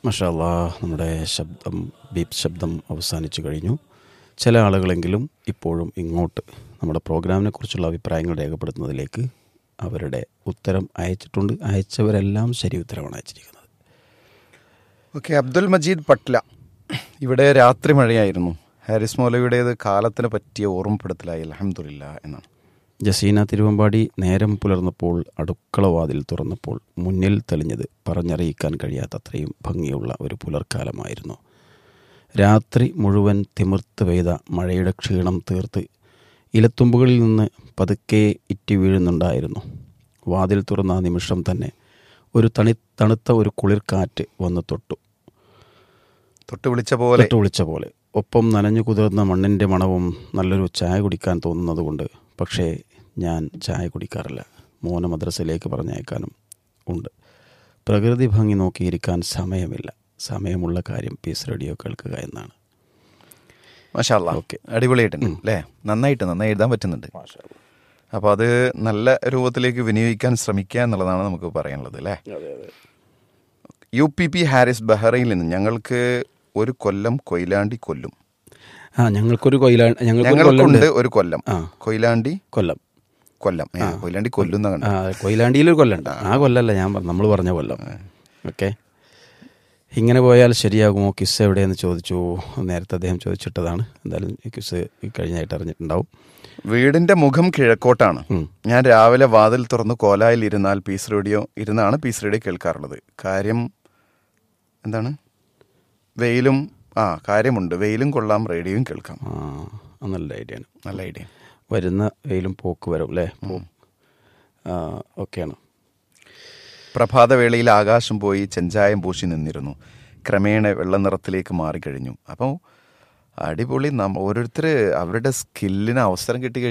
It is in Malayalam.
മഷാല്ലാ നമ്മുടെ ശബ്ദം ബീപ് ശബ്ദം അവസാനിച്ചു കഴിഞ്ഞു ചില ആളുകളെങ്കിലും ഇപ്പോഴും ഇങ്ങോട്ട് നമ്മുടെ പ്രോഗ്രാമിനെ കുറിച്ചുള്ള അഭിപ്രായങ്ങൾ രേഖപ്പെടുത്തുന്നതിലേക്ക് അവരുടെ ഉത്തരം അയച്ചിട്ടുണ്ട് അയച്ചവരെല്ലാം ശരി ഉത്തരമാണ് അയച്ചിരിക്കുന്നത് ഓക്കെ അബ്ദുൽ മജീദ് പട്ല ഇവിടെ രാത്രി മഴയായിരുന്നു ഹാരിസ് മൗലവിയുടേത് കാലത്തിന് പറ്റിയ ഓർമ്മപ്പെടുത്തലായി അലഹമില്ല എന്നാണ് ജസീന തിരുവമ്പാടി നേരം പുലർന്നപ്പോൾ അടുക്കള വാതിൽ തുറന്നപ്പോൾ മുന്നിൽ തെളിഞ്ഞത് പറഞ്ഞറിയിക്കാൻ കഴിയാത്തത്രയും ഭംഗിയുള്ള ഒരു പുലർക്കാലമായിരുന്നു രാത്രി മുഴുവൻ തിമിർത്ത് പെയ്ത മഴയുടെ ക്ഷീണം തീർത്ത് ഇലത്തുമ്പുകളിൽ നിന്ന് പതുക്കെ ഇറ്റി വീഴുന്നുണ്ടായിരുന്നു വാതിൽ തുറന്ന ആ നിമിഷം തന്നെ ഒരു തണി തണുത്ത ഒരു കുളിർക്കാറ്റ് വന്ന് തൊട്ടു തൊട്ട് വിളിച്ച പോലെ തൊട്ട് വിളിച്ച പോലെ ഒപ്പം നനഞ്ഞു കുതിർന്ന മണ്ണിൻ്റെ മണവും നല്ലൊരു ചായ കുടിക്കാൻ തോന്നുന്നതുകൊണ്ട് പക്ഷേ ഞാൻ ചായ കുടിക്കാറില്ല മോനെ മദ്രസയിലേക്ക് പറഞ്ഞയക്കാനും ഉണ്ട് പ്രകൃതി ഭംഗി നോക്കിയിരിക്കാൻ സമയമില്ല സമയമുള്ള കാര്യം പീസ് റേഡിയോ കേൾക്കുക എന്നാണ് മാഷാല്ല ഓക്കെ. അടിപൊളിയായിട്ടുണ്ട് അല്ലേ നന്നായിട്ട് നന്നായി എഴുതാൻ പറ്റുന്നുണ്ട് അപ്പോൾ അത് നല്ല രൂപത്തിലേക്ക് വിനിയോഗിക്കാൻ ശ്രമിക്കുക എന്നുള്ളതാണ് നമുക്ക് പറയാനുള്ളത് അല്ലേ യു പി പി ഹാരിസ് ബഹ്റയിൽ നിന്ന് ഞങ്ങൾക്ക് ഒരു കൊല്ലം കൊയിലാണ്ടി കൊല്ലും ആ ഞങ്ങൾക്കൊരു കൊയിലാ ഞങ്ങൾക്കൊരു കൊല്ലം ഞങ്ങൾക്കുണ്ട് ഒരു കൊല്ലം ആ. കൊയിലാണ്ടി കൊല്ലം കൊല്ലം ഏ, കൊയിലാണ്ടി കൊല്ലുന്ന കണ്ട ആ കൊയിലാണ്ടിയിലൊരു കൊല്ലമുണ്ട് ആ കൊല്ലല്ല ഞാൻ നമ്മൾ പറഞ്ഞ കൊല്ലം ഓക്കെ ഇങ്ങനെ പോയാൽ ശരിയാകുമോ കിസ് എവിടെയെന്ന് ചോദിച്ചു നേരത്തെ അദ്ദേഹം ചോദിച്ചിട്ടതാണ് എന്തായാലും ഈ കിസ് കഴിഞ്ഞായിട്ട് അറിഞ്ഞിട്ടുണ്ടാവും വീടിന്റെ മുഖം കിഴക്കോട്ടാണ് ഉം. ഞാൻ രാവിലെ വാതിൽ തുറന്ന് കോലായിൽ ഇരുന്നാൽ പീസ് റേഡിയോ ഇരുന്നാണ് പീസ് റേഡിയോ കേൾക്കാറുള്ളത് കാര്യം എന്താണ് വെയിലും ആ കാര്യമുണ്ട് വെയിലും കൊള്ളാം റേഡിയോയും കേൾക്കാം ആ അത് നല്ല ഐഡിയ ആണ് നല്ല ഐഡിയ വരുന്ന വെയിലും പോക്ക് വരും അല്ലേ പോ ഓക്കെയാണ് പ്രഭാതവേളയിൽ ആകാശം പോയി ചെഞ്ചായം പൂശി നിന്നിരുന്നു ക്രമേണ വെള്ള നിറത്തിലേക്ക് മാറിക്കഴിഞ്ഞു അപ്പോൾ അടിപൊളി നമ്മ ഓരോരുത്തർ അവരുടെ സ്കില്ലിന് അവസരം കിട്ടി